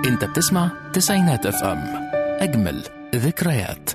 انت بتسمع تسعينات اف ام اجمل ذكريات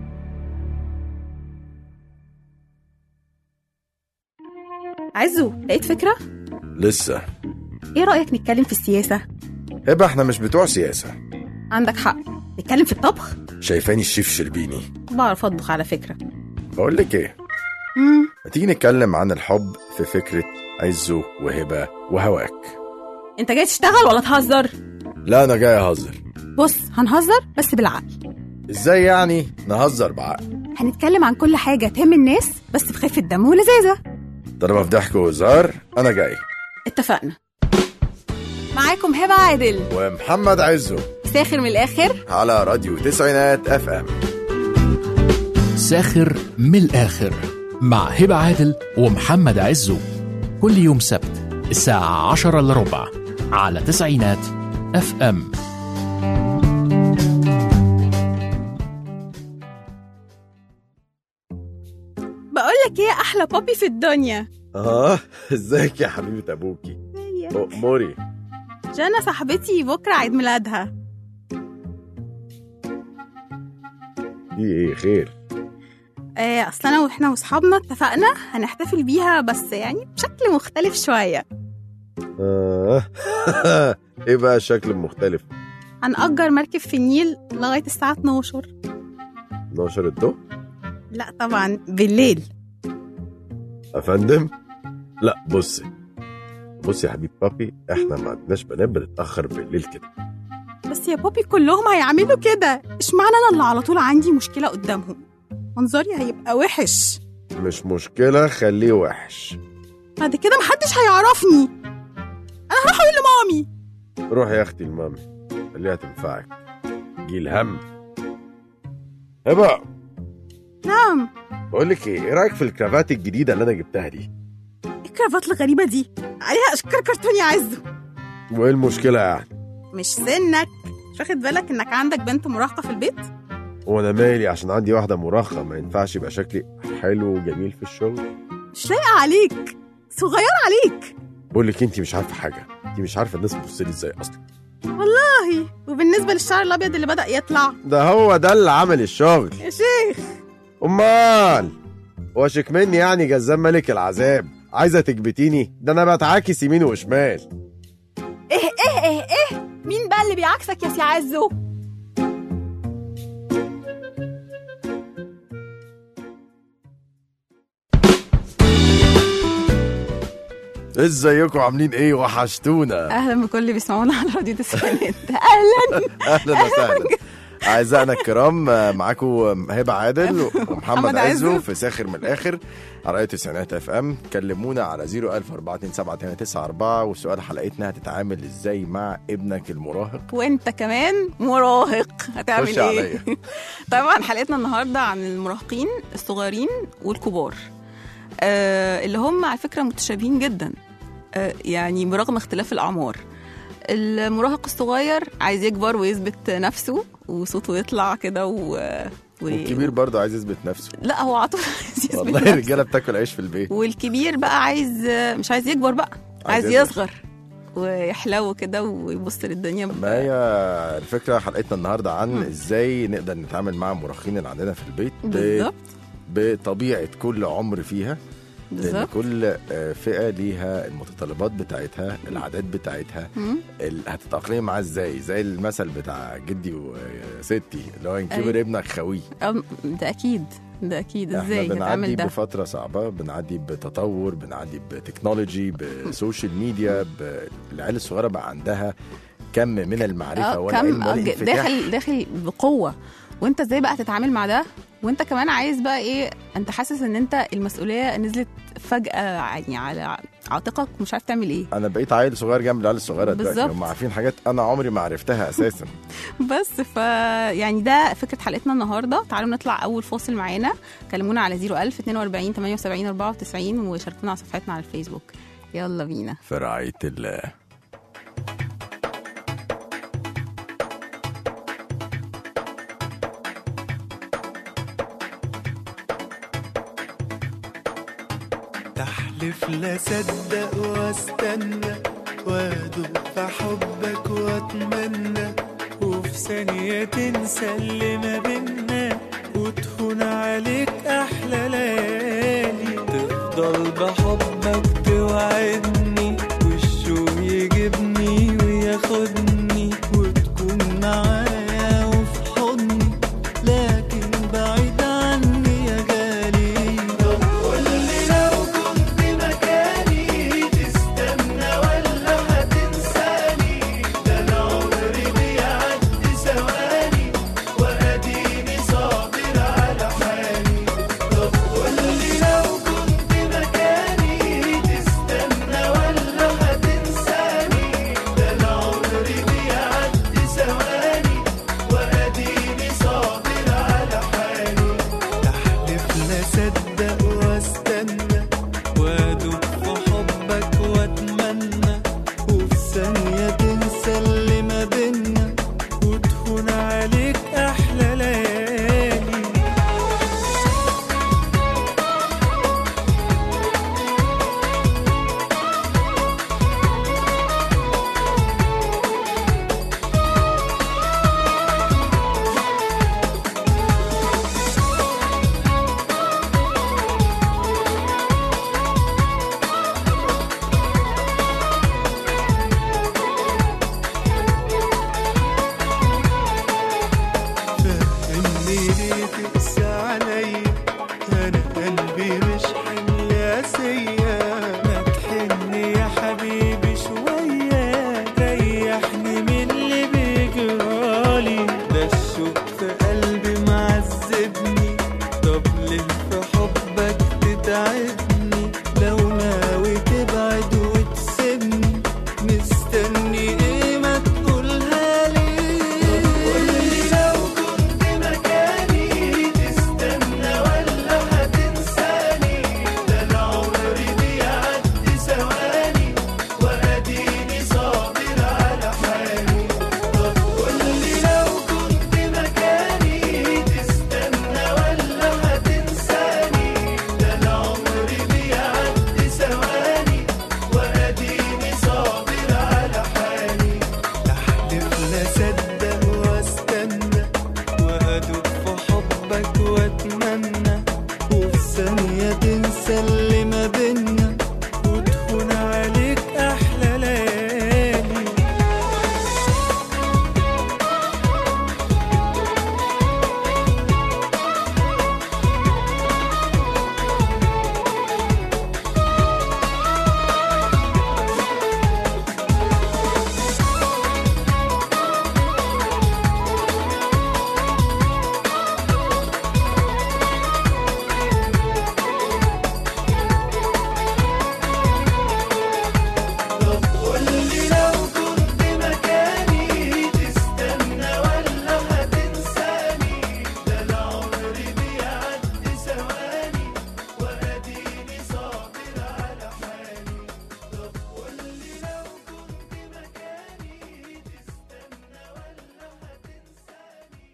عزو لقيت فكرة؟ لسه ايه رأيك نتكلم في السياسة؟ هبه احنا مش بتوع سياسة عندك حق نتكلم في الطبخ؟ شايفاني الشيف شربيني بعرف اطبخ على فكرة بقول لك ايه مم. ما تيجي نتكلم عن الحب في فكرة عزه وهبة وهواك انت جاي تشتغل ولا تهزر؟ لا انا جاي اهزر بص هنهزر بس بالعقل ازاي يعني نهزر بعقل هنتكلم عن كل حاجة تهم الناس بس بخفة دم ولذاذة طالما في ضحك وهزار انا جاي اتفقنا معاكم هبة عادل ومحمد عزه ساخر من الآخر على راديو تسعينات اف ام ساخر من الآخر مع هبة عادل ومحمد عزو كل يوم سبت الساعة عشرة إلا ربع على تسعينات اف ام بقول لك ايه احلى بابي في الدنيا اه ازيك يا حبيبة ابوكي موري جانا صاحبتي بكرة عيد ميلادها في ايه خير آه، اصل انا واحنا واصحابنا اتفقنا هنحتفل بيها بس يعني بشكل مختلف شويه آه. ايه بقى الشكل المختلف هنأجر مركب في النيل لغايه الساعه 12 12 الضوء لا طبعا بالليل افندم لا بصي بصي يا حبيب بابي احنا ما عندناش بنات بنتاخر بالليل كده بس يا بابي كلهم هيعملوا كده اشمعنى انا اللي على طول عندي مشكله قدامهم منظري هيبقى وحش مش مشكله خليه وحش بعد كده محدش هيعرفني انا هروح اقول لمامي روح يا اختي المامي خليها تنفعك جيل هم هبه نعم بقول لك ايه ايه رايك في الكرافات الجديده اللي انا جبتها دي ايه الكرافات الغريبه دي عليها اشكال كرتون يا عزو وايه المشكله يعني مش سنك مش واخد بالك انك عندك بنت مراهقه في البيت وانا مالي عشان عندي واحده مراهقه ما ينفعش يبقى شكلي حلو وجميل في الشغل مش لايقه عليك صغيره عليك بقول لك انت مش عارفه حاجه انت مش عارفه الناس بتبص لي ازاي اصلا والله وبالنسبه للشعر الابيض اللي بدا يطلع ده هو ده اللي عمل الشغل يا شيخ امال واشك مني يعني جزام ملك العذاب عايزه تكبتيني ده انا بتعاكس يمين وشمال ايه ايه ايه ايه مين بقى اللي بيعكسك يا سي عزو ازيكم عاملين ايه وحشتونا اهلا بكل اللي بيسمعونا على راديو تسعينات اهلا اهلا وسهلا اعزائنا الكرام معاكم هبه عادل ومحمد محمد عزو عزو. في ساخر من الاخر على راديو تسعينات اف ام كلمونا على 010427894 وسؤال حلقتنا هتتعامل ازاي مع ابنك المراهق وانت كمان مراهق هتعمل خش ايه عليا. طبعا حلقتنا النهارده عن المراهقين الصغيرين والكبار آه اللي هم على فكره متشابهين جدا آه يعني برغم اختلاف الاعمار المراهق الصغير عايز يكبر ويثبت نفسه وصوته يطلع كده و... و... والكبير برضه عايز يثبت نفسه لا هو عطول عايز يثبت والله نفسه. الرجاله بتاكل عيش في البيت والكبير بقى عايز مش عايز يكبر بقى عايز عايز يصغر. يصغر ويحلو كده ويبص للدنيا ب- ما هي الفكره حلقتنا النهارده عن ازاي نقدر نتعامل مع المراهقين اللي عندنا في البيت ب- بالظبط بطبيعه كل عمر فيها لان بالظبط كل آه، فئه ليها المتطلبات بتاعتها العادات بتاعتها مم. ال- هتتاقلمي معاه ازاي زي المثل بتاع جدي وستي اللي هو ان كبر أيوة. ابنك خويه أم- ده اكيد ده اكيد احنا ازاي بنعدي هتعمل ده بفتره صعبه بنعدي بتطور بنعدي بتكنولوجي بسوشيال ميديا ب- العيال الصغيره بقى عندها كم من المعرفه آه، والعلم كم آه، والانفتاح داخل داخل بقوه وانت ازاي بقى تتعامل مع ده وانت كمان عايز بقى ايه انت حاسس ان انت المسؤوليه نزلت فجاه يعني على عاتقك ومش عارف تعمل ايه انا بقيت عيل صغير جنب العيال الصغيره دلوقتي بالظبط. هم عارفين حاجات انا عمري ما عرفتها اساسا بس ف يعني ده فكره حلقتنا النهارده تعالوا نطلع اول فاصل معانا كلمونا على 01000 42 78 94 وشاركونا على صفحتنا على الفيسبوك يلا بينا في رعايه الله تحلف لا صدق واستنى وادوب في حبك واتمنى ثانية تنسى اللي ما بينا وتهون عليك أحلى ليالي تفضل بحبك توعدني والشوق يجيبني وياخدني وتكون معايا وفي حضني لكن بعيد عني يا غالي طب قولي لو كنت مكاني تستنى ولا هتنساني ده انا عمري بيعدي ثواني واديني صابر على حالي طب قولي لو كنت مكاني تستنى ولا هتنساني ده انا عمري بيعدي ثواني واديني صابر على حالي احلف لا صدق واستنى وادوب في حبك واتمنى وفي ثانية تنسى اللي ما بينا وتهون عليك احلى ليالي فهمني ليه تقسى عليا انا قلبي مش حمل قاسية ما تحن يا حبيبي شوية ريحني من اللي بيجرالي ده الشوق في قلبي معذبني طب ليه في حبك تتعبني لو ناوي تبعد وتسيبني مستني ايه ما تقولها لي قولي لو كنت مكاني تستنى ولا هتنساني ده انا عمري بيعدي ثواني واديني صابر على حالي طب قولي لو كنت مكاني تستنى ولا هتنساني ده انا عمري بيعدي ثواني واديني صابر على حالي احلف لا صدق واستنى وادوب في حبك واتمنى وفي ثانية تنسى اللي ما بينا وتهون عليك احلى ليالي طب قولي لو كنت مكاني تستنى ولا هتنساني ده انا عمري بيعدي ثواني واديني صابر على حالي طب قولي لو كنت مكاني تستنى ولا هتنساني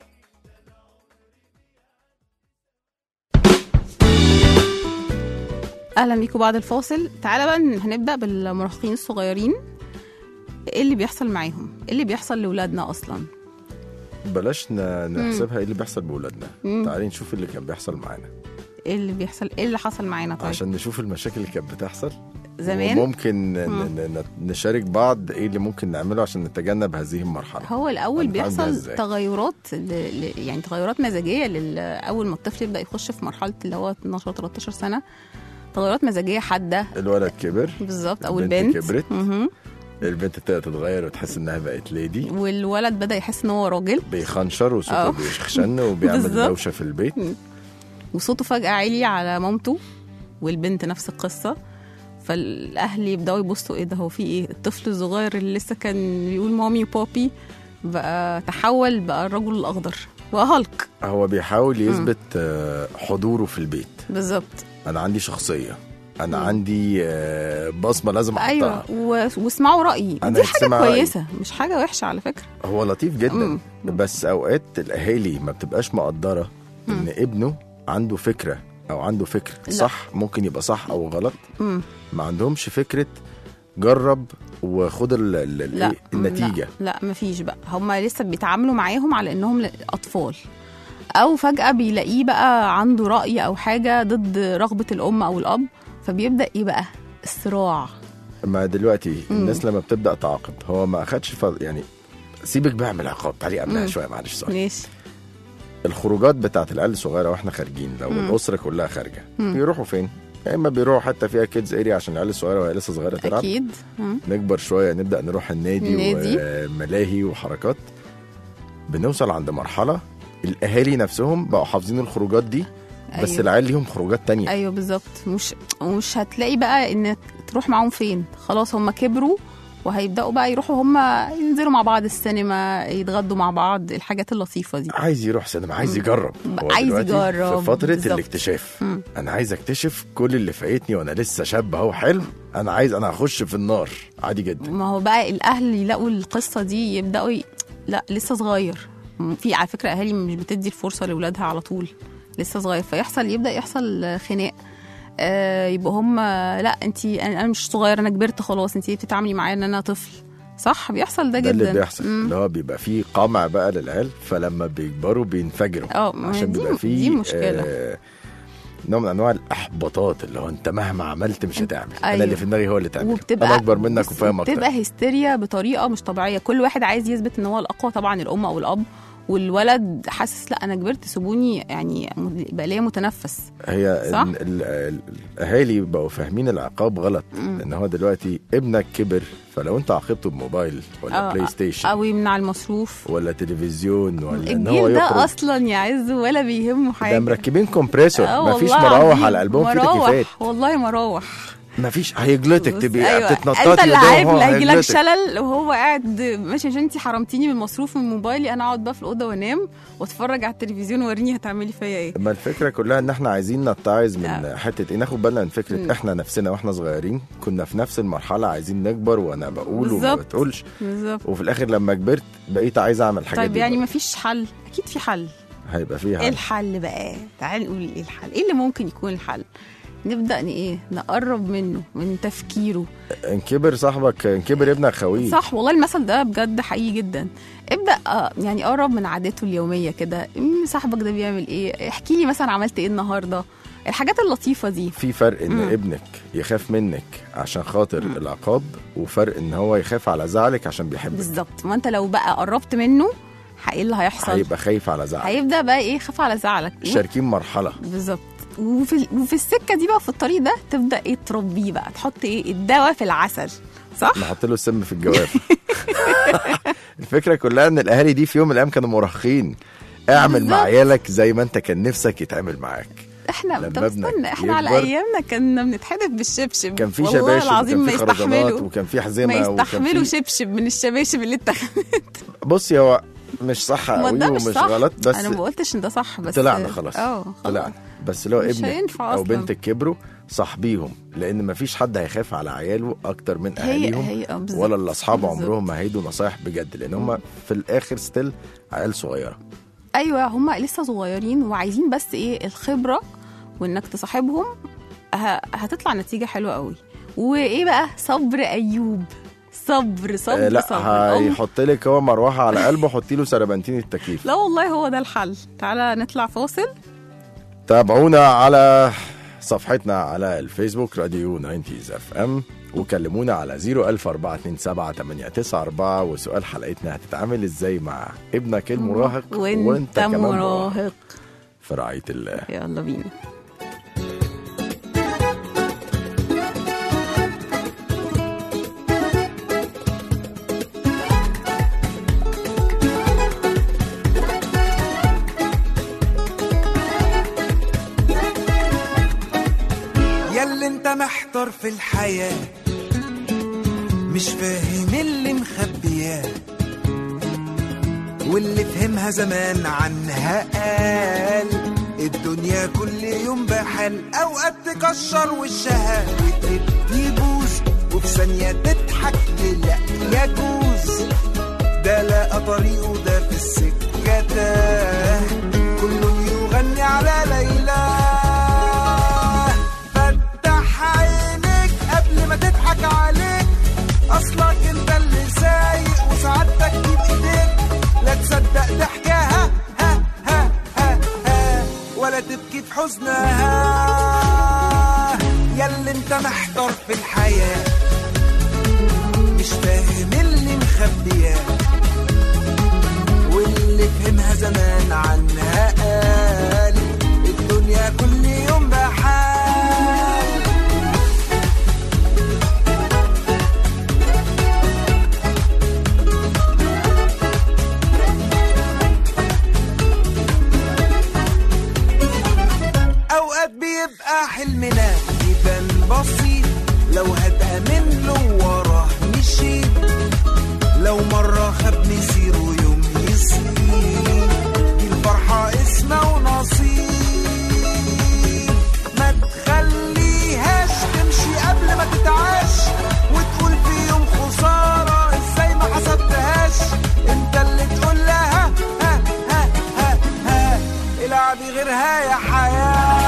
اهلا بيكم بعد الفاصل تعالى بقى هنبدا بالمراهقين الصغيرين ايه اللي بيحصل معاهم ايه اللي بيحصل لاولادنا اصلا بلاش ن- نحسبها ايه اللي بيحصل بولادنا مم. تعالي نشوف اللي كان بيحصل معانا ايه اللي بيحصل ايه اللي حصل معانا طيب عشان نشوف المشاكل اللي كانت بتحصل زمان وممكن ن- ن- ن- نشارك بعض ايه اللي ممكن نعمله عشان نتجنب هذه المرحله هو الاول هنتعامل بيها بيحصل إزاي؟ تغيرات ل... ل... يعني تغيرات مزاجيه لل... اول ما الطفل يبدا يخش في مرحله اللي هو 12 13 سنه تغيرات مزاجيه حاده الولد كبر بالظبط او البنت البنت كبرت. مهم. البنت تبدا تتغير وتحس انها بقت ليدي والولد بدا يحس ان هو راجل بيخنشر آه. وصوته بيخشن وبيعمل بالظبط. دوشه في البيت وصوته فجاه عالي على مامته والبنت نفس القصه فالاهل يبداوا يبصوا ايه ده هو في ايه الطفل الصغير اللي لسه كان بيقول مامي وبابي بقى تحول بقى الرجل الاخضر بقى هالك هو بيحاول يثبت آه، حضوره في البيت بالظبط انا عندي شخصيه انا مم. عندي آه، بصمه لازم احطها ايوه و... واسمعوا رايي أنا دي حاجه هسمع رأيي. كويسه مش حاجه وحشه على فكره هو لطيف جدا مم. بس اوقات الاهالي ما بتبقاش مقدره ان مم. ابنه عنده فكره او عنده فكر لا. صح ممكن يبقى صح او غلط مم. ما عندهمش فكره جرب وخد ال- ال- ال- لا إيه؟ النتيجه لا, لا مفيش بقى هم لسه بيتعاملوا معاهم على انهم ل- اطفال او فجاه بيلاقيه بقى عنده راي او حاجه ضد رغبه الام او الاب فبيبدا ايه بقى الصراع ما دلوقتي الناس لما بتبدا تعاقب هو ما اخدش فض... يعني سيبك بقى من العقاب تعالي قبلها مم. شويه معلش سوري ماشي الخروجات بتاعت العيال الصغيره واحنا خارجين لو مم. الاسره كلها خارجه مم. بيروحوا فين؟ يا اما بيروحوا حتى فيها كيدز اريا عشان العيال الصغيره وهي لسه صغيره تلعب اكيد مم. نكبر شويه نبدا نروح النادي, النادي. وملاهي وحركات بنوصل عند مرحله الاهالي نفسهم بقوا حافظين الخروجات دي بس أيوة. العيال ليهم خروجات تانية ايوه بالظبط مش ومش هتلاقي بقى انك تروح معاهم فين خلاص هم كبروا وهيبداوا بقى يروحوا هم ينزلوا مع بعض السينما يتغدوا مع بعض الحاجات اللطيفه دي عايز يروح سينما عايز يجرب هو عايز دلوقتي يجرب، في فتره بالظبط. الاكتشاف مم. انا عايز اكتشف كل اللي فايتني وانا لسه شاب اهو حلو انا عايز انا هخش في النار عادي جدا ما هو بقى الاهل يلاقوا القصه دي يبداوا ي... لا لسه صغير م- في على فكره اهالي مش بتدي الفرصه لاولادها على طول لسه صغير فيحصل يبدا يحصل خناق آه يبقى هم لا انت انا أنا مش صغير انا كبرت خلاص انت بتتعاملي معايا ان انا طفل صح بيحصل ده ده جدا اللي بيحصل مم. اللي هو بيبقى فيه قمع بقى للعيال فلما بيكبروا بينفجروا اه ما هي عشان دي- بيبقى فيه دي مشكلة. آه نوع من انواع الاحباطات اللي هو انت مهما عملت مش هتعمل انا أيوة. اللي في دماغي هو اللي تعمل وبتبقى انا اكبر منك بص، وفاهم اكتر بتبقى هستيريا بطريقه مش طبيعيه كل واحد عايز يثبت ان هو الاقوى طبعا الام او الاب والولد حاسس لا انا كبرت سيبوني يعني بقى ليا متنفس هي صح؟ ال- ال- ال- الاهالي بقوا فاهمين العقاب غلط لان هو دلوقتي ابنك كبر فلو انت عاقبته بموبايل ولا آه، بلاي ستيشن او يمنع المصروف ولا تلفزيون ولا ان هو الجيل ده يخرج اصلا يعز ولا بيهمه حاجه ده مركبين كومبريسور آه مفيش والله مراوح العظيم، على قلبهم في مراوح، تكييفات والله مراوح مفيش هيجلطك بص، تبقي أيوة. بتتنططي انت اللي قدامه عارف هو اللي هيجيلك هيجلطك. شلل وهو قاعد ماشي عشان انت حرمتيني من مصروف من موبايلي انا اقعد بقى في الاوضه وانام واتفرج على التلفزيون وريني هتعملي فيا ايه ما الفكره كلها ان احنا عايزين نتعظ من آه. حته ايه ناخد بالنا من فكره مم. احنا نفسنا واحنا صغيرين كنا في نفس المرحله عايزين نكبر وانا بقول وما بالظبط. بتقولش بالظبط وفي الاخر لما كبرت بقيت عايز اعمل الحاجات طيب دي يعني برضه. مفيش حل اكيد في حل هيبقى فيها ايه الحل بقى تعال نقول ايه الحل ايه اللي ممكن يكون الحل نبدا ن- ايه نقرب منه من تفكيره ان كبر صاحبك ان كبر ابنك خويه صح والله المثل ده بجد حقيقي جدا ابدا آه، يعني قرب من عاداته اليوميه كده مم، صاحبك ده بيعمل ايه احكي لي مثلا عملت ايه النهارده الحاجات اللطيفه دي في فرق ان مم. ابنك يخاف منك عشان خاطر العقاب وفرق ان هو يخاف على زعلك عشان بيحبك بالظبط ما انت لو بقى قربت منه ح- ايه اللي هيحصل هيبقى خايف على زعلك هيبدا بقى ايه خاف على زعلك شاركين مرحله بالظبط وفي وفي السكه دي بقى في الطريق ده تبدا ايه تربيه بقى تحط ايه الدواء في العسل صح نحط له السم في الجواب الفكره كلها ان الاهالي دي في يوم من الايام كانوا مراهقين اعمل مع بالظبط. عيالك زي ما انت كان نفسك يتعمل معاك احنا لما طب ابنك استنى احنا على يكبر- ايامنا كنا بنتحدف بالشبشب كان في والله شباشب العظيم وكان ما في خرزانات يستحملوا وكان في ما حزمه وكان يستحملوا في شبشب من الشباشب اللي اتخذت بصي هو مش صح ما قوي ده مش ومش صح غلط بس انا ما قلتش ان ده صح بس طلعنا خلاص اه خلاص. طلعنا بس لو مش ابنك هينفع او أصلاً. بنتك كبروا صاحبيهم لان مفيش حد هيخاف على عياله اكتر من هي اهاليهم هي آه، بالظبط. ولا اللي اصحاب بالظبط. عمرهم ما هيدوا نصايح بجد لان هم في الاخر ستيل عيال صغيره ايوه هم لسه صغيرين وعايزين بس ايه الخبره وانك تصاحبهم ه- هتطلع نتيجه حلوه قوي وايه بقى صبر ايوب صبر صبر آه لا صبر أم- هيحط لك هو مروحه على قلبه حطي له سربنتين التكييف لا والله هو ده الحل تعالى نطلع فاصل تابعونا على صفحتنا على الفيسبوك راديو 90 اف ام وكلمونا على 014278994 وسؤال حلقتنا هتتعامل ازاي مع ابنك المراهق وانت كمان مراهق في رعايه الله يلا بينا ياللي انت محتار في الحياة مش فاهم اللي مخبياه واللي فهمها زمان عنها قال الدنيا كل يوم بحال اوقات تكشر وشها وتبدي بوز وفي ثانية تضحك لا يجوز ده لقى طريقه ده في السكة تاه كله يغني على ليلى فتح عينك قبل ما تضحك عليك حزنها ياللي انت محتار في الحياة مش فاهم اللي مخبياه واللي فهمها زمان عنها قال الدنيا كل يوم بحال اوقات بيبقى حلمنا يبان بسيط لو هتأمن له وراه مشيت لو مرة خاب مسير ويوم يصير دي الفرحة اسمها ونصيب ما تخليهاش تمشي قبل ما تتعاش وتقول في يوم خسارة ازاي ما حسبتهاش انت اللي تقول لها ها ها ها ها العبي غيرها يا حياة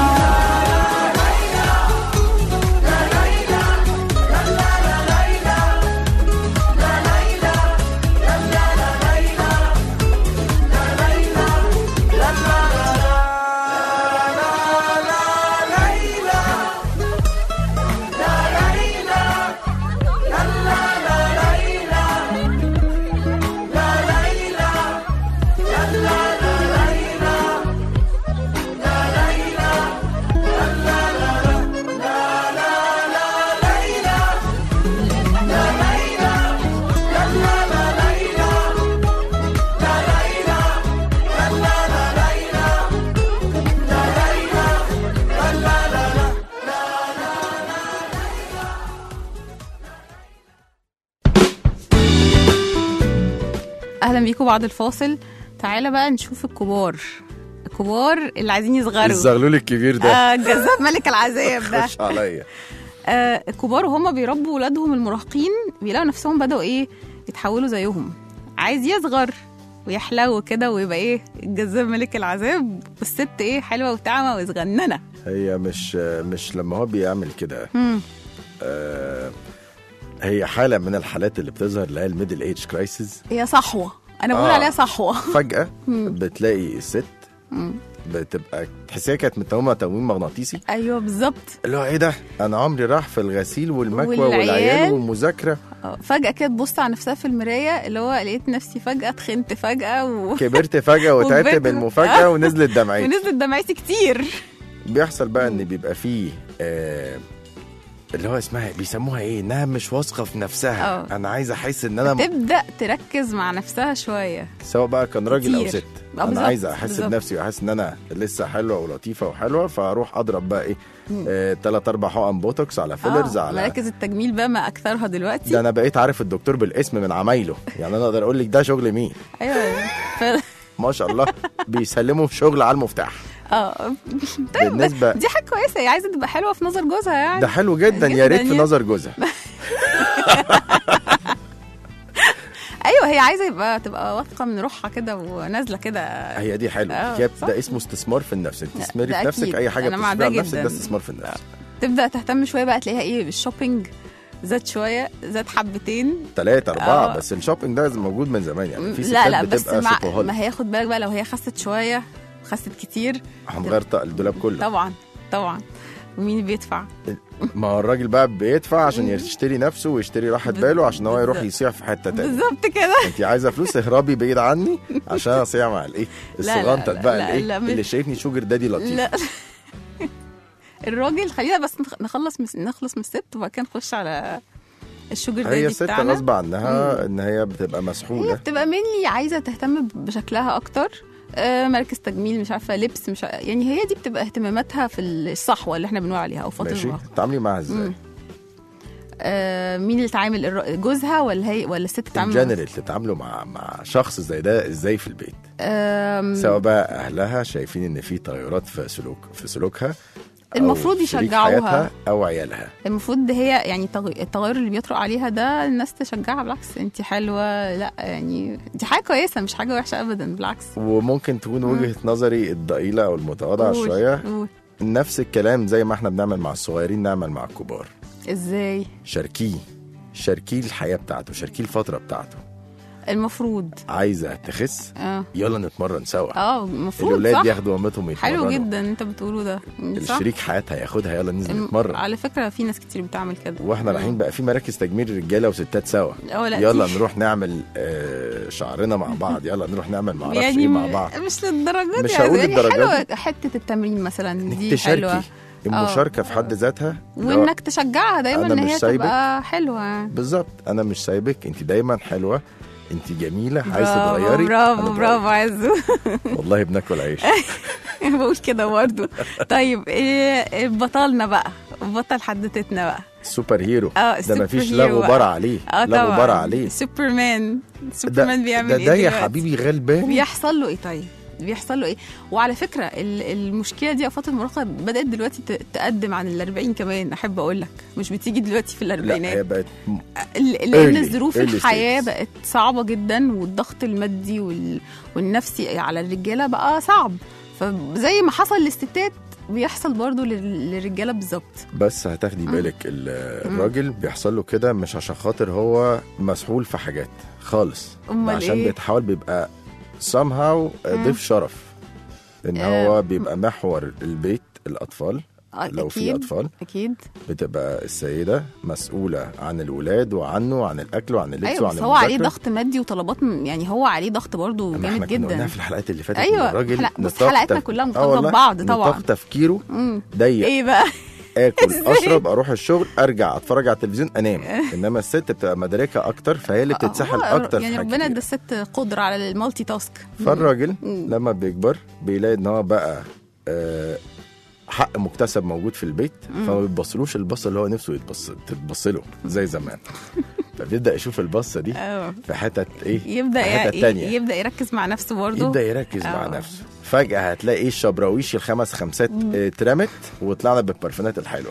اهلا بيكم بعد الفاصل تعالى بقى نشوف الكبار الكبار اللي عايزين يصغروا الزغلول الكبير ده آه جذاب ملك العذاب ده خش عليا آه الكبار وهم بيربوا ولادهم المراهقين بيلاقوا نفسهم بدأوا ايه يتحولوا زيهم عايز يصغر ويحلو كده ويبقى ايه الجذاب ملك العذاب والست ايه حلوه وتعمى وصغننه هي مش مش لما هو بيعمل كده مم. آه هي حاله من الحالات اللي بتظهر اللي هي الميدل ايج كرايسيس هي صحوه انا بقول آه. عليها صحوه فجاه بتلاقي الست بتبقى تحسيها كانت متومه تمويم مغناطيسي ايوه بالظبط اللي هو ايه ده انا عمري راح في الغسيل والمكوى والعيال. والعيال والمذاكره آه، فجاه كده تبص على نفسها في المرايه اللي هو لقيت نفسي فجاه تخنت فجاه و... كبرت فجاه وتعبت وكبرت. بالمفاجاه ونزلت دمعتي ونزلت دمعتي كتير بيحصل بقى ان بيبقى فيه آه اللي هو اسمها بيسموها ايه انها مش واثقه في نفسها آه. انا عايز احس ان انا تبدا تركز مع نفسها شويه سواء بقى كان راجل او كتير. ست آه، انا بالظبط، عايز احس بالظبط. بنفسي واحس ان انا لسه حلوه ولطيفه وحلوه فاروح اضرب بقى ايه آه، تلات اربع حقن بوتوكس على فيلرز آه، على مراكز التجميل بقى ما اكثرها دلوقتي ده انا بقيت عارف الدكتور بالاسم من عمايله يعني انا اقدر اقول لك ده شغل مين ايوه ف... ما شاء الله بيسلموا شغل على المفتاح اه طيب بالنسبه دي حاجه كويسه هي عايزه تبقى حلوه في نظر جوزها يعني ده حلو جدا يا ريت جداً في يعني. نظر جوزها ايوه هي عايزه يبقى تبقى واثقه من روحها كده ونازله كده هي دي حلوه آه، كده صح. ده اسمه استثمار في النفس انت تستثمري ده في نفسك أكيد. اي حاجه أنا مع بتستثمري ده على نفسك ده جداً. استثمار في النفس تبدا تهتم شويه بقى تلاقيها ايه بالشوبينج زاد شويه زاد حبتين ثلاثة أربعة آه. بس الشوبينج ده موجود من زمان يعني في لا ستات لا بس بتبقى مع شوبوهوليك. ما هياخد بالك بقى لو هي خست شويه خست كتير هنغير طق الدولاب كله طبعا طبعا ومين بيدفع ما هو الراجل بقى بيدفع عشان يشتري نفسه ويشتري راحة باله عشان هو يروح بالظبط. يصيع في حتة تانية بالظبط كده انت عايزة فلوس اهربي بعيد عني عشان اصيع مع الايه لا، لا، الصغنطة لا، بقى لا، الايه لا، مش- اللي شايفني شوجر دادي لطيف لا الراجل خلينا بس نخ- نخلص من نخلص من الست وبعد كده نخش على الشوجر هي دادي الست بتاعنا غصب عنها ان هي بتبقى هي مسحولة بتبقى مني عايزه تهتم بشكلها اكتر آه، مركز تجميل مش عارفه لبس مش ع- يعني هي دي بتبقى اهتماماتها في الصحوه اللي احنا بنقول عليها او فتره ماشي المراهقه تتعاملي معاها ازاي مم. آه، مين اللي تعامل الر- جوزها ولا هي ولا الست ان تتعامل جنرال تتعاملوا مع مع شخص زي ده ازاي في البيت آم، سواء بقى اهلها شايفين ان في تغيرات في سلوك في سلوكها أو المفروض شريك يشجعوها. حياتها او عيالها المفروض هي يعني التغ- التغير اللي بيطرق عليها ده الناس تشجعها بالعكس انت حلوه لا يعني دي حاجه كويسه مش حاجه وحشه ابدا بالعكس وممكن تكون وجهه نظري الضئيله او المتواضعه قول- شويه قول. نفس الكلام زي ما احنا بنعمل مع الصغيرين نعمل مع الكبار ازاي شاركيه شاركيه الحياه بتاعته شاركيه الفتره بتاعته المفروض عايزه تخس اه يلا نتمرن سوا اه المفروض الولاد صح ياخدوا مامتهم يتمرنوا حلو جدا انت بتقوله ده صح الشريك حياتها ياخدها يلا ننزل الم- نتمرن على فكره في ناس كتير بتعمل كده واحنا رايحين بقى في مراكز تجميل رجاله وستات سوا اه لا يلا دي- نروح نعمل آه، شعرنا مع بعض يلا نروح نعمل معرفش يعني ايه مع م- بعض مش للدرجه مش دي هقول يعني الدرجات حلوه حته التمرين مثلا انك دي حلوه تشاركي المشاركه في حد ذاتها اللي هو وانك تشجعها دايما أنا ان مش هي سايبك. تبقى حلوه بالظبط انا مش سايبك انت دايما حلوه انت جميله عايزه برافو تغيري برافو أنا برافو بغير. عزو والله بناكل عيش بقول كده برضه طيب ايه بطلنا بقى بطل حدتنا بقى سوبر هيرو اه ده السوبر مفيش هيرو لا بقى. غبار عليه اه لا طبعا غبار عليه سوبرمان ده سوبرمان بيعمل ده, ايه ده يا دلوقتي؟ حبيبي غلبان بيحصل له ايه طيب بيحصل له ايه وعلى فكره ال- المشكله دي افات المراهقه بدات دلوقتي ت- تقدم عن ال 40 كمان احب اقول لك مش بتيجي دلوقتي في لا هي الاربعينات بقت م- ال- لان early- ظروف early الحياه stages. بقت صعبه جدا والضغط المادي وال... والنفسي على الرجاله بقى صعب فزي ما حصل للستات بيحصل برضو لل- للرجاله بالظبط بس هتاخدي بالك ال- الراجل بيحصل له كده مش عشان خاطر هو مسحول في حاجات خالص أمال عشان إيه؟ بيتحاول بيبقى somehow ضيف شرف ان آه. هو بيبقى محور البيت الاطفال آه، لو في أكيد. اطفال اكيد بتبقى السيده مسؤوله عن الولاد وعنه وعن الاكل وعن اللبس ايوه وعن بس هو عليه المذاكرة. ضغط مادي وطلبات م- يعني هو عليه ضغط برضو ما احنا جامد كنا قلناها جدا في الحلقات اللي فاتت أيوة، إن الراجل حلق- بس نطاق حلقاتنا تف- كلها آه مرتبطة والله، ببعض طبعا. نطاق تفكيره مم. ضيق ايه بقى اكل إزاي؟ اشرب اروح الشغل ارجع اتفرج على التلفزيون انام انما الست بتبقى مدركه اكتر فهي اللي بتتسحل هو اكتر يعني في ربنا حاجات ادى كتير. الست قدره على المالتي تاسك فالراجل مم. لما بيكبر بيلاقي ان هو بقى آه، حق مكتسب موجود في البيت فما بيبصلوش البصه اللي هو نفسه يتبص تتبص له زي زمان فبيبدا يشوف البصه دي اه في حتت ايه يبدا في حتت ي- تانية يبدا يركز مع نفسه برضه يبدا يركز مع آه. نفسه فجاه هتلاقي ايه الشبراويش الخمس خمسات آه، اترمت وطلعنا بالبرفانات الحلوه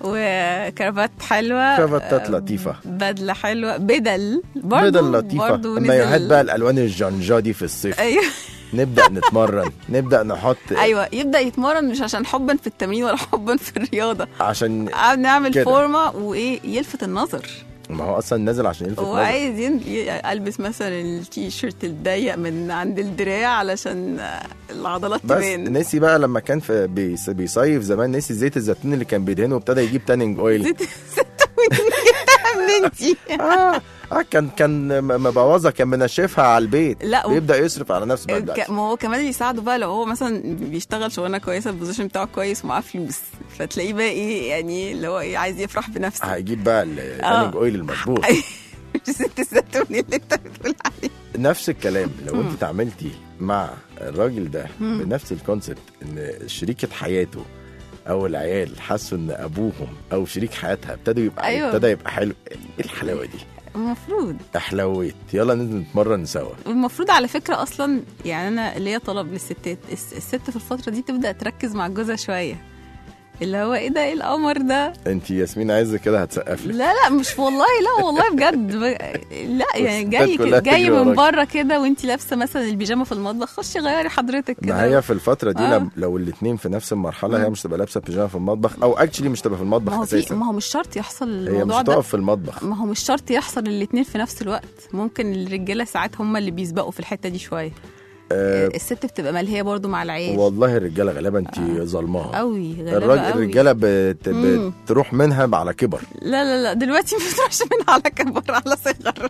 وكرافات حلوه كرافتات آه، لطيفه بدله حلوه بدل برضه بدل لطيفه برضه المايوهات نزل- بقى الالوان الجنجا دي في الصيف ايوه نبدا نتمرن نبدا نحط ايوه يبدا يتمرن مش عشان حبا في التمرين ولا حبا في الرياضه عشان قاعد نعمل كده. فورمه وايه يلفت النظر ما هو اصلا نازل عشان يلفت هو نظر عايز ين- ي- البس مثلا التي شيرت الضيق من عند الدراع علشان آه، العضلات بس تبان نسي بقى لما كان في بيص- بيصيف زمان نسي زيت الزيتون اللي كان بيدهنه وابتدى يجيب تانينج اويل زيت الزيتون جبتها منتي اه اه كان كان م- مبوظه كان منشفها على البيت لا، و- بيبدا يصرف على نفسه بقى ك- دلوقتي. ما هو كمان اللي يساعده بقى لو هو مثلا بيشتغل شغلانه كويسه البوزيشن بتاعه كويس ومعاه فلوس فتلاقيه بقى ايه يعني اللي هو ايه عايز يفرح بنفسه هيجيب بقى التانينج اويل المظبوط مش زيت الزيتون اللي انت بتقول عليه نفس الكلام لو انت تعاملتي مع الراجل ده بنفس الكونسبت ان شريكه حياته او العيال حسوا ان ابوهم او شريك حياتها ابتدوا يبقى أيوة. ابتدى يبقى حلو ايه الحلاوه دي المفروض احلويت يلا ننزل نتمرن سوا المفروض على فكره اصلا يعني انا ليا طلب للستات الس- الست في الفتره دي تبدا تركز مع جوزها شويه اللي هو ايه ده ايه القمر ده انت ياسمين عايزه كده هتسقف لك لا لا مش والله لا والله بجد ب... لا يعني جاي كلها جاي تجري من وراك. بره كده وانت لابسه مثلا البيجامه في المطبخ خشي غيري حضرتك كده ما هي في الفتره دي آه. لو, لو الاثنين في نفس المرحله هي مش تبقى لابسه بيجامه في المطبخ او اكشلي مش تبقى في المطبخ ما هو في اساسا ما هو مش شرط يحصل هي مش الموضوع ده هتقف في المطبخ ما هو مش شرط يحصل الاثنين في نفس الوقت ممكن الرجاله ساعات هم اللي بيسبقوا في الحته دي شويه آه الست بتبقى ملهيه برضو مع العيال والله الرجاله غالبا انت ظلماها قوي غلابه الراجل قوي. الرجاله بت... مم. بتروح منها على كبر لا لا لا دلوقتي ما بتروحش من على كبر على صغر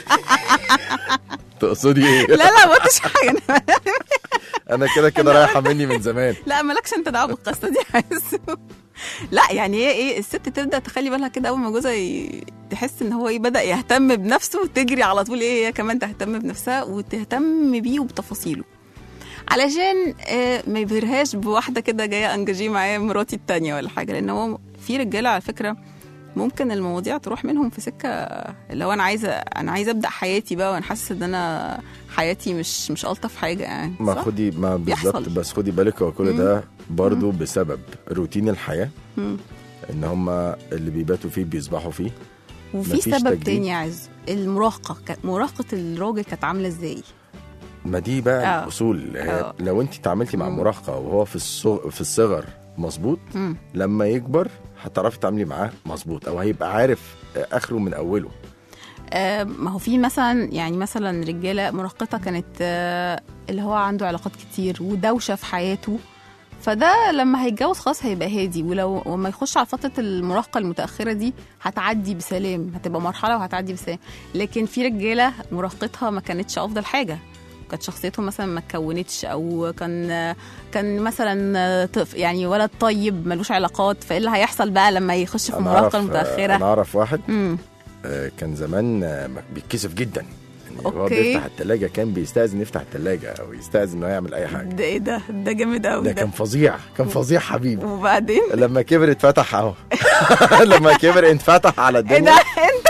تقصدي ايه لا لا ما قلتش حاجه أنا- انا كده كده رايحه مني من زمان لا مالكش انت دعوه بالقصه دي عايز لا يعني هي ايه الست تبدا تخلي بالها كده اول ما جوزها ي- تحس ان هو ايه بدا يهتم بنفسه وتجري على طول ايه هي كمان تهتم بنفسها وتهتم بيه وبتفاصيله علشان آه، ما يبهرهاش بواحده كده جايه انجاجيه معايا مراتي التانية ولا حاجه لان هو في رجاله على فكره ممكن المواضيع تروح منهم في سكه لو انا عايزه انا عايزه ابدا حياتي بقى وانا حاسه ان انا حياتي مش مش الطف حاجه يعني ما صح؟ خدي ما بالظبط بيحصل. بس خدي بالك هو كل ده برضو بسبب روتين الحياه مم. ان هم اللي بيباتوا فيه بيصبحوا فيه وفي مفيش سبب تجديد. تاني يا عز المراهقه كانت مراهقه الراجل كانت عامله ازاي ما دي بقى آه. الاصول هي آه. لو انت تعاملتي مع مم. مراهقه وهو في الصغ... في الصغر مظبوط مم. لما يكبر هتعرفي تعاملي معاه مظبوط او هيبقى عارف اخره من اوله آه، ما هو في مثلا يعني مثلا رجاله مراهقتها كانت آه، اللي هو عنده علاقات كتير ودوشه في حياته فده لما هيتجوز خلاص هيبقى هادي ولو لما يخش على فتره المراهقه المتاخره دي هتعدي بسلام هتبقى مرحله وهتعدي بسلام لكن في رجاله مراهقتها ما كانتش افضل حاجه كانت شخصيتهم مثلا ما اتكونتش او كان كان مثلا طف يعني ولد طيب ملوش علاقات فايه اللي هيحصل بقى لما يخش في انا المراهقه اعرف المتاخره انا اعرف واحد امم آه، كان زمان آه، بيتكسف جدا يعني هو أوكي. بيفتح التلاجة كان بيستأذن يفتح التلاجة او يستأذن انه يعمل اي حاجة ده ايه ده ده جامد قوي ده ده كان فظيع كان فظيع حبيبي وبعدين لما كبر اتفتح اهو لما كبر انفتح على ايه الدنيا ده انت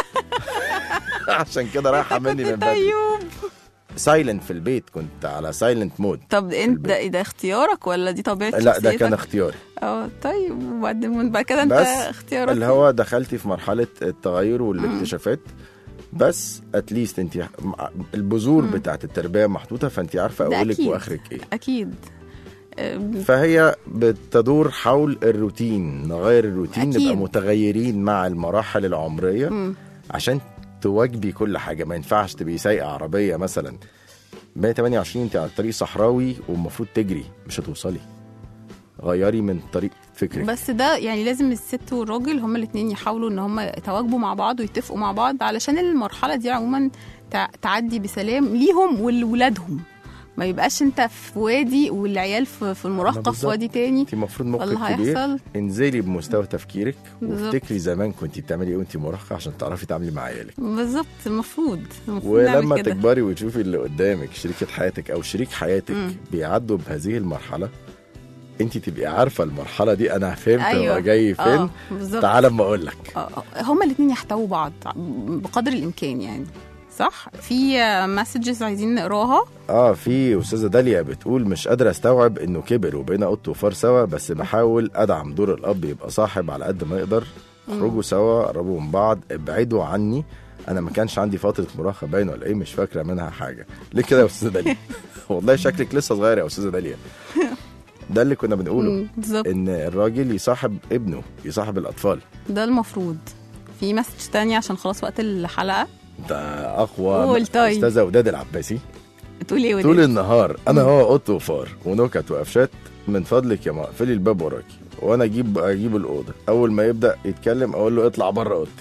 عشان كده رايحه مني من بدري ايوب سايلنت في البيت كنت على سايلنت مود طب انت ده ايه ده اختيارك ولا دي طبيعه لا ده شخصيتك؟ كان اختياري اه طيب وبعدين بعد كده انت بس اختيارك اللي هو دخلتي في مرحله التغير والاكتشافات بس اتليست انت البذور بتاعت التربيه محطوطه فانت عارفه ده اولك أكيد. واخرك ايه اكيد أم، فهي بتدور حول الروتين نغير الروتين أكيد. نبقى متغيرين مع المراحل العمريه مم. عشان تواجبي كل حاجه ما ينفعش تبقي سايقه عربيه مثلا 128 انت على طريق صحراوي والمفروض تجري مش هتوصلي غيري من طريق فكرك بس ده يعني لازم الست والراجل هما الاثنين يحاولوا ان هما يتواجبوا مع بعض ويتفقوا مع بعض علشان المرحله دي عموما تع- تعدي بسلام ليهم ولولادهم ما يبقاش انت في وادي والعيال في, في المراهقه في بالظبط. وادي تاني انت المفروض واللي مخك كبير هيحصل انزلي بمستوى تفكيرك بالظبط. وافتكري زمان كنت بتعملي ايه وانت مراهقه عشان تعرفي تعملي مع عيالك بالظبط المفروض المفروض نعمل ولما كده. تكبري وتشوفي اللي قدامك شريكة حياتك او شريك حياتك مم. بيعدوا بهذه المرحله انت تبقي عارفه المرحله دي انا فهمت أيوة. هو جاي فين اه بالظبط تعال اما اقول لك آه، آه، هما الاثنين يحتووا بعض بقدر الامكان يعني صح في مسجز عايزين نقراها اه في استاذه داليا بتقول مش قادره استوعب انه كبر وبقينا قط وفار سوا بس بحاول ادعم دور الاب يبقى صاحب على قد ما يقدر اخرجوا سوا قربوا من بعض ابعدوا عني انا ما كانش عندي فتره مراهقه باين ولا ايه مش فاكره منها حاجه ليه كده يا استاذه داليا والله شكلك لسه صغير يا استاذه داليا ده اللي كنا بنقوله مم، بالظبط ان الراجل يصاحب ابنه يصاحب الاطفال ده المفروض في مسج تانية عشان خلاص وقت الحلقة ده اقوى قول طيب. استاذه وداد العباسي بتقول ايه طول ودي؟ النهار انا هو قط وفار ونكت وقفشات من فضلك يا ما اقفلي الباب وراكي وانا اجيب اجيب الاوضه اول ما يبدا يتكلم اقول له اطلع بره اوضتي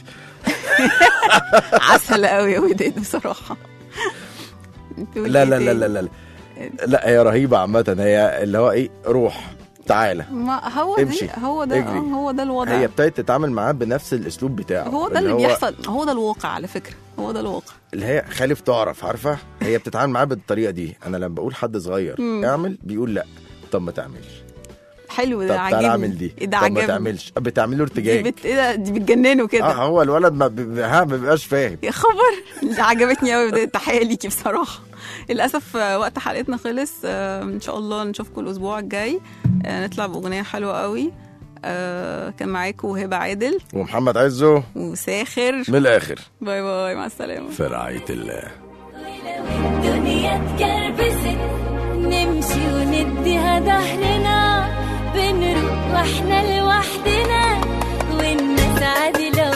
عسل قوي يا وداد بصراحة بتقول لا إيه لا لا تاني؟ لا لا لا هي رهيبه عامه هي اللي هو ايه روح تعالى ما هو امشي، دي هو ده اجري. آه، هو ده الوضع هي ابتدت تتعامل معاه بنفس الاسلوب بتاعه هو ده اللي هو بيحصل هو ده الواقع على فكرة هو ده الواقع اللي هي خالف تعرف عارفه هي بتتعامل معاه بالطريقه دي انا لما بقول حد صغير مم. اعمل بيقول لا طب ما تعملش حلو طب ده تعالى عاجبني اعمل دي إيه ده طب ما عجبني تعملش بتعمل له دي ارتجاج بت... ايه ده دي بتجننه كده اه هو الولد ما بي- ها ما بيبقاش فاهم يا خبر دي عجبتني قوي تحيه ليكي بصراحه للاسف آه، وقت حلقتنا خلص آه، ان شاء الله نشوفكم الاسبوع الجاي آه، نطلع باغنيه حلوه قوي آه، كان معاكم هبه عادل ومحمد عزه وساخر من الاخر باي باي مع السلامه في رعايه الله الدنيا اتكربست نمشي ونديها ظهرنا بنروح واحنا لوحدنا والناس عادي لو